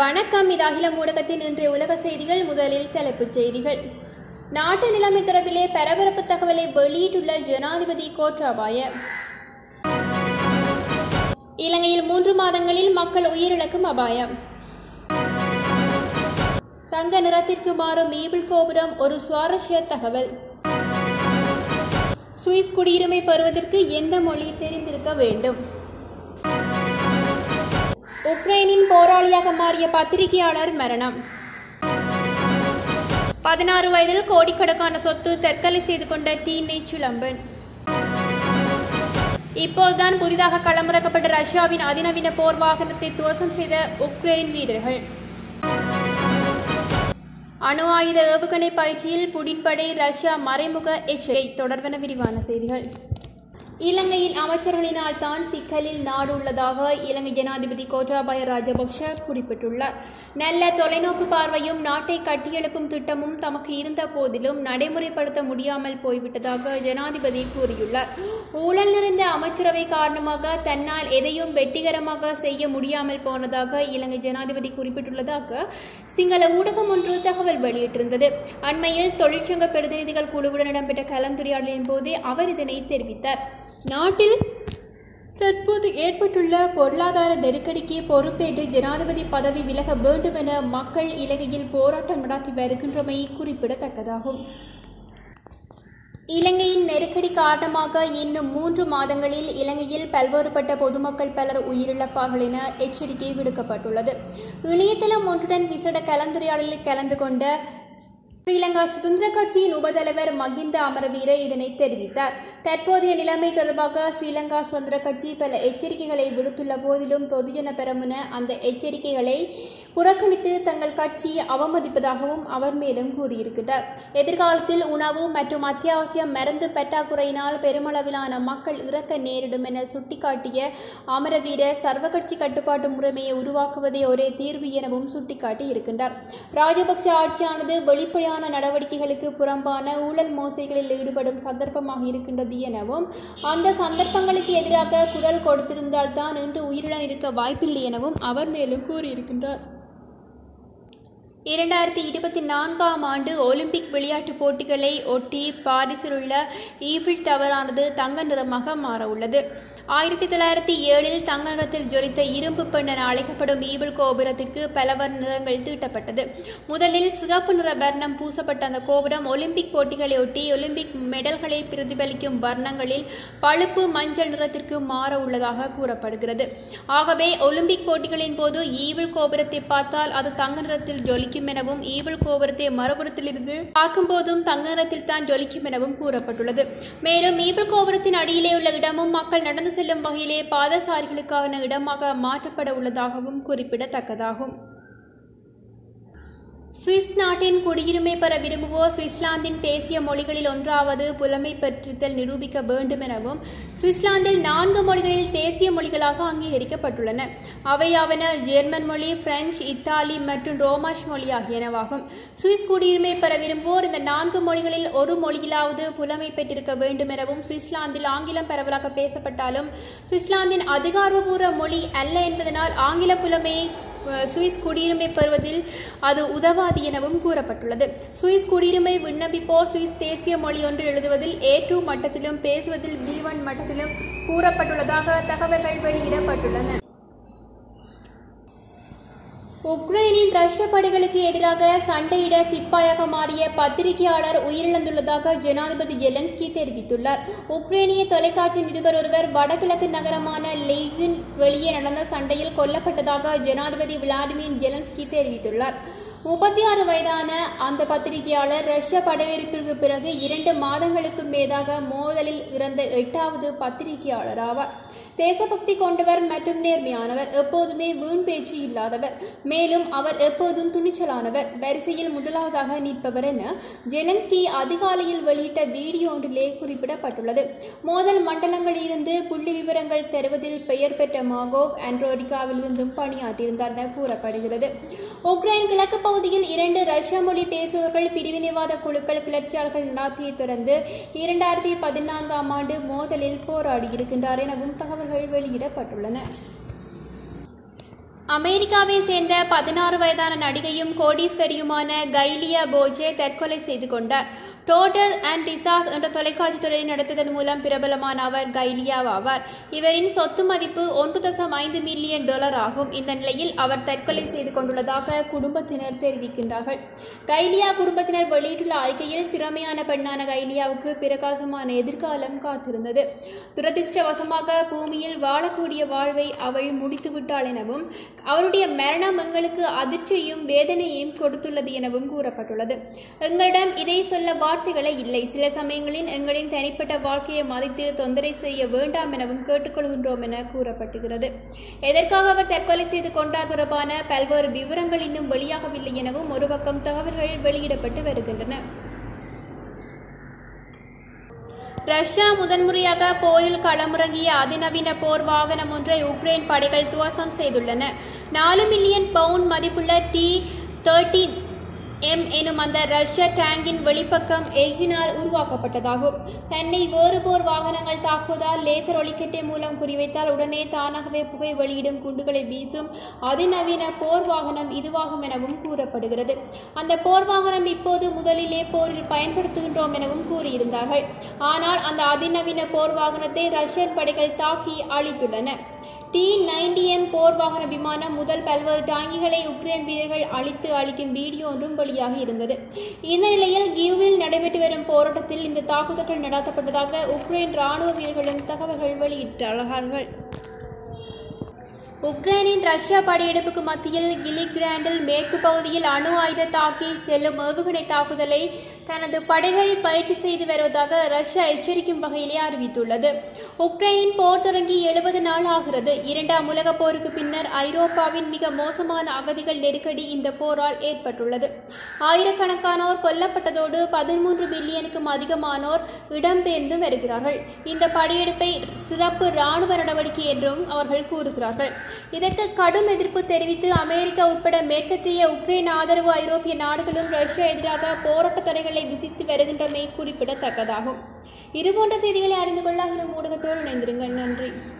வணக்கம் இது அகில ஊடகத்தின் இன்றைய உலக செய்திகள் முதலில் தலைப்புச் செய்திகள் நாட்டு நிலைமை தொடர்பிலே பரபரப்பு தகவலை வெளியிட்டுள்ள ஜனாதிபதி கோட்டாபாய இலங்கையில் மூன்று மாதங்களில் மக்கள் உயிரிழக்கும் அபாயம் தங்க நிறத்திற்கு மாறும் ஈபிள் கோபுரம் ஒரு சுவாரஸ்ய தகவல் சுவிஸ் குடியுரிமை பெறுவதற்கு எந்த மொழி தெரிந்திருக்க வேண்டும் உக்ரைனின் போராளியாக மாறிய பத்திரிகையாளர் மரணம் பதினாறு வயதில் கோடிக்கணக்கான சொத்து தற்கொலை செய்து கொண்ட டீனேஜ் சுலம்பன் இப்போதுதான் புதிதாக களமிறக்கப்பட்ட ரஷ்யாவின் அதிநவீன போர் வாகனத்தை துவசம் செய்த உக்ரைன் வீரர்கள் அணு ஆயுத ஏவுகணை பயிற்சியில் புடின்படை ரஷ்யா மறைமுக எச்சரிக்கை தொடர்பென விரிவான செய்திகள் இலங்கையில் அமைச்சர்களினால் தான் சிக்கலில் நாடு உள்ளதாக இலங்கை ஜனாதிபதி கோட்டாபாய ராஜபக்ஷ குறிப்பிட்டுள்ளார் நல்ல தொலைநோக்கு பார்வையும் நாட்டை கட்டியெழுப்பும் திட்டமும் தமக்கு இருந்த போதிலும் நடைமுறைப்படுத்த முடியாமல் போய்விட்டதாக ஜனாதிபதி கூறியுள்ளார் ஊழல் நிறைந்த அமைச்சரவை காரணமாக தன்னால் எதையும் வெற்றிகரமாக செய்ய முடியாமல் போனதாக இலங்கை ஜனாதிபதி குறிப்பிட்டுள்ளதாக சிங்கள ஊடகம் ஒன்று தகவல் வெளியிட்டிருந்தது அண்மையில் தொழிற்சங்க பிரதிநிதிகள் குழுவுடன் இடம்பெற்ற கலந்துரையாடலின் போதே அவர் இதனை தெரிவித்தார் நாட்டில் தற்போது ஏற்பட்டுள்ள பொருளாதார நெருக்கடிக்கு பொறுப்பேற்று ஜனாதிபதி பதவி விலக வேண்டும் என மக்கள் இலங்கையில் போராட்டம் நடத்தி வருகின்றமை குறிப்பிடத்தக்கதாகும் இலங்கையின் நெருக்கடி காரணமாக இன்னும் மூன்று மாதங்களில் இலங்கையில் பல்வேறுபட்ட பொதுமக்கள் பலர் உயிரிழப்பார்கள் என எச்சரிக்கை விடுக்கப்பட்டுள்ளது இணையதளம் ஒன்றுடன் விசேட கலந்துரையாடலில் கலந்து கொண்ட ஸ்ரீலங்கா சுதந்திர கட்சியின் உபதலைவர் மகிந்த அமரவீர இதனை தெரிவித்தார் தற்போதைய நிலைமை தொடர்பாக ஸ்ரீலங்கா சுதந்திர கட்சி பல எச்சரிக்கைகளை விடுத்துள்ள போதிலும் பொதுஜன பெரமுன அந்த எச்சரிக்கைகளை புறக்கணித்து தங்கள் கட்சியை அவமதிப்பதாகவும் அவர் மேலும் கூறியிருக்கிறார் எதிர்காலத்தில் உணவு மற்றும் அத்தியாவசிய மருந்து பற்றாக்குறையினால் பெருமளவிலான மக்கள் இறக்க நேரிடும் என சுட்டிக்காட்டிய அமரவீர சர்வகட்சி கட்டுப்பாட்டு முறைமையை உருவாக்குவதே ஒரே தீர்வு எனவும் சுட்டிக்காட்டி இருக்கின்றார் ராஜபக்ச ஆட்சியானது வெளிப்படையான நடவடிக்கைகளுக்கு புறம்பான ஊழல் மோசடிகளில் ஈடுபடும் சந்தர்ப்பமாக இருக்கின்றது எனவும் அந்த சந்தர்ப்பங்களுக்கு எதிராக குரல் கொடுத்திருந்தால்தான் இன்று உயிருடன் இருக்க வாய்ப்பில்லை எனவும் அவர் மேலும் கூறியிருக்கின்றார் இரண்டாயிரத்தி இருபத்தி நான்காம் ஆண்டு ஒலிம்பிக் விளையாட்டுப் போட்டிகளை ஒட்டி பாரிஸில் உள்ள ஈஃபில் டவரானது தங்க நிறமாக மாற உள்ளது ஆயிரத்தி தொள்ளாயிரத்தி ஏழில் தங்க நிறத்தில் ஜொலித்த இரும்பு பெண் என அழைக்கப்படும் ஈபிள் கோபுரத்திற்கு பலவர் நிறங்கள் தீட்டப்பட்டது முதலில் சிகப்பு நிற வர்ணம் பூசப்பட்ட அந்த கோபுரம் ஒலிம்பிக் போட்டிகளை ஒட்டி ஒலிம்பிக் மெடல்களை பிரதிபலிக்கும் வர்ணங்களில் பழுப்பு மஞ்சள் நிறத்திற்கு மாற உள்ளதாக கூறப்படுகிறது ஆகவே ஒலிம்பிக் போட்டிகளின் போது ஈவில் கோபுரத்தை பார்த்தால் அது தங்க நிறத்தில் ஜொலிக்கும் எனவும் ஈவில் கோபுரத்தை மறுபுறத்திலிருந்து பார்க்கும்போதும் தங்க நிறத்தில் தான் ஜொலிக்கும் எனவும் கூறப்பட்டுள்ளது மேலும் ஈவில் கோபுரத்தின் அடியிலே உள்ள இடமும் மக்கள் நடந்து செல்லும் வகையிலே பாதசாரிகளுக்கான இடமாக மாற்றப்பட உள்ளதாகவும் குறிப்பிடத்தக்கதாகும் சுவிஸ் நாட்டின் குடியுரிமை பெற விரும்புவோர் சுவிட்சர்லாந்தின் தேசிய மொழிகளில் ஒன்றாவது புலமை பெற்றிருத்தல் நிரூபிக்க வேண்டும் எனவும் சுவிட்சர்லாந்தில் நான்கு மொழிகளில் தேசிய மொழிகளாக அங்கீகரிக்கப்பட்டுள்ளன அவையாவன ஜெர்மன் மொழி பிரெஞ்சு இத்தாலி மற்றும் ரோமாஷ் மொழி ஆகியனவாகும் சுவிஸ் குடியுரிமை பெற விரும்புவோர் இந்த நான்கு மொழிகளில் ஒரு மொழியிலாவது புலமை பெற்றிருக்க வேண்டும் எனவும் சுவிட்சர்லாந்தில் ஆங்கிலம் பரவலாக பேசப்பட்டாலும் சுவிட்சர்லாந்தின் அதிகாரபூர்வ மொழி அல்ல என்பதனால் ஆங்கில புலமையை சுவிஸ் குடியுரிமை பெறுவதில் அது உதவாது எனவும் கூறப்பட்டுள்ளது சுவிஸ் குடியுரிமை விண்ணப்பிப்போர் சுவிஸ் தேசிய மொழி ஒன்று எழுதுவதில் ஏ டூ மட்டத்திலும் பேசுவதில் பி ஒன் மட்டத்திலும் கூறப்பட்டுள்ளதாக தகவல்கள் வெளியிடப்பட்டுள்ளன உக்ரைனின் ரஷ்ய படைகளுக்கு எதிராக சண்டையிட சிப்பாயாக மாறிய பத்திரிகையாளர் உயிரிழந்துள்ளதாக ஜனாதிபதி ஜெலன்ஸ்கி தெரிவித்துள்ளார் உக்ரைனிய தொலைக்காட்சி நிருபர் ஒருவர் வடகிழக்கு நகரமான லெய்கின் வெளியே நடந்த சண்டையில் கொல்லப்பட்டதாக ஜனாதிபதி விளாடிமிர் ஜெலன்ஸ்கி தெரிவித்துள்ளார் முப்பத்தி ஆறு வயதான அந்த பத்திரிகையாளர் ரஷ்ய படையெடுப்பிற்கு பிறகு இரண்டு மாதங்களுக்கு மேதாக மோதலில் இறந்த எட்டாவது பத்திரிகையாளர் ஆவார் தேசபக்தி கொண்டவர் மற்றும் நேர்மையானவர் எப்போதுமே வீண் பேச்சு இல்லாதவர் மேலும் அவர் எப்போதும் துணிச்சலானவர் வரிசையில் முதலாவதாக நிற்பவர் என ஜெலன்ஸ்கி அதிகாலையில் வெளியிட்ட வீடியோ ஒன்றிலே குறிப்பிடப்பட்டுள்ளது மோதல் மண்டலங்களில் இருந்து புள்ளி விவரங்கள் தருவதில் பெயர் பெற்ற மாகோவ் ஆண்ட்ரோடிகாவிலிருந்தும் பணியாற்றியிருந்தார் என கூறப்படுகிறது உக்ரைன் கிழக்கு பகுதியில் இரண்டு ரஷ்ய மொழி பேசுபவர்கள் பிரிவினைவாத குழுக்கள் கிளர்ச்சியாளர்கள் நடாத்தியை தொடர்ந்து இரண்டாயிரத்தி பதினான்காம் ஆண்டு மோதலில் போராடியிருக்கின்றார் எனவும் தகவல்கள் வெளியிடப்பட்டுள்ளன அமெரிக்காவை சேர்ந்த பதினாறு வயதான நடிகையும் கோடீஸ்வரியுமான கைலியா போஜே தற்கொலை செய்து கொண்டார் டோட்டர் அண்ட் டிசாஸ் என்ற தொலைக்காட்சி தொடரை நடத்துவதன் மூலம் பிரபலமான அவர் கைலியா ஆவார் இவரின் சொத்து மதிப்பு ஒன்று தசம் ஐந்து மில்லியன் டாலர் ஆகும் இந்த நிலையில் அவர் தற்கொலை செய்து கொண்டுள்ளதாக குடும்பத்தினர் தெரிவிக்கின்றார்கள் கைலியா குடும்பத்தினர் வெளியிட்டுள்ள அறிக்கையில் திறமையான பெண்ணான கைலியாவுக்கு பிரகாசமான எதிர்காலம் காத்திருந்தது துரதிர்ஷ்டவசமாக பூமியில் வாழக்கூடிய வாழ்வை அவள் முடித்துவிட்டாள் எனவும் அவருடைய மரணம் எங்களுக்கு அதிர்ச்சியையும் வேதனையையும் கொடுத்துள்ளது எனவும் கூறப்பட்டுள்ளது எங்களிடம் இதை சொல்ல வார்த்தைகளே இல்லை சில சமயங்களில் எங்களின் தனிப்பட்ட வாழ்க்கையை மதித்து தொந்தரை செய்ய வேண்டாம் எனவும் கேட்டுக்கொள்கின்றோம் என கூறப்பட்டுகிறது எதற்காக அவர் தற்கொலை செய்து கொண்டார் தொடர்பான பல்வேறு விவரங்கள் இன்னும் வெளியாகவில்லை எனவும் ஒரு பக்கம் தகவல்கள் வெளியிடப்பட்டு வருகின்றன ரஷ்யா முதன்முறையாக போரில் களமிறங்கிய அதிநவீன போர் வாகனம் ஒன்றை உக்ரைன் படைகள் துவசம் செய்துள்ளன நாலு மில்லியன் பவுண்ட் மதிப்புள்ள டி தேர்ட்டீன் எம் எனும் அந்த ரஷ்ய டேங்கின் வெளிப்பக்கம் எஃகினால் உருவாக்கப்பட்டதாகும் தன்னை வேறு போர் வாகனங்கள் தாக்குவதால் லேசர் ஒளிக்கட்டை மூலம் குறிவைத்தால் உடனே தானாகவே புகை வெளியிடும் குண்டுகளை வீசும் அதிநவீன போர் வாகனம் இதுவாகும் எனவும் கூறப்படுகிறது அந்த போர் வாகனம் இப்போது முதலிலே போரில் பயன்படுத்துகின்றோம் எனவும் கூறியிருந்தார்கள் ஆனால் அந்த அதிநவீன போர் வாகனத்தை ரஷ்யன் படைகள் தாக்கி அழித்துள்ளன டி நைன்டி எம் போர் வாகன விமானம் முதல் பல்வேறு டாங்கிகளை உக்ரைன் வீரர்கள் அழித்து அழிக்கும் வீடியோ ஒன்றும் வெளியாகி இருந்தது இந்த நிலையில் கியூவில் நடைபெற்று வரும் போராட்டத்தில் இந்த தாக்குதல்கள் நடத்தப்பட்டதாக உக்ரைன் ராணுவ வீரர்களும் தகவல்கள் வெளியிட்டார்கள் உக்ரைனின் ரஷ்யா படையெடுப்புக்கு மத்தியில் கிலிகிராண்டில் மேற்கு பகுதியில் அணு ஆயுத தாக்கி செல்லும் ஏவுகணை தாக்குதலை தனது படைகள் பயிற்சி செய்து வருவதாக ரஷ்யா எச்சரிக்கும் வகையிலே அறிவித்துள்ளது உக்ரைனின் போர் தொடங்கி எழுபது நாள் ஆகிறது இரண்டாம் உலகப் போருக்கு பின்னர் ஐரோப்பாவின் மிக மோசமான அகதிகள் நெருக்கடி இந்த போரால் ஏற்பட்டுள்ளது ஆயிரக்கணக்கானோர் கொல்லப்பட்டதோடு பதிமூன்று பில்லியனுக்கும் அதிகமானோர் இடம்பெயர்ந்து வருகிறார்கள் இந்த படையெடுப்பை சிறப்பு இராணுவ நடவடிக்கை என்றும் அவர்கள் கூறுகிறார்கள் இதற்கு கடும் எதிர்ப்பு தெரிவித்து அமெரிக்கா உட்பட மேற்கத்திய உக்ரைன் ஆதரவு ஐரோப்பிய நாடுகளும் ரஷ்யா எதிராக போராட்ட தடைகளை விதித்து வருகின்றமை குறிப்பிடத்தக்கதாகும் இதுபோன்ற செய்திகளை அறிந்து கொள்ள அகில ஊடகத்தோடு இணைந்திருங்கள் நன்றி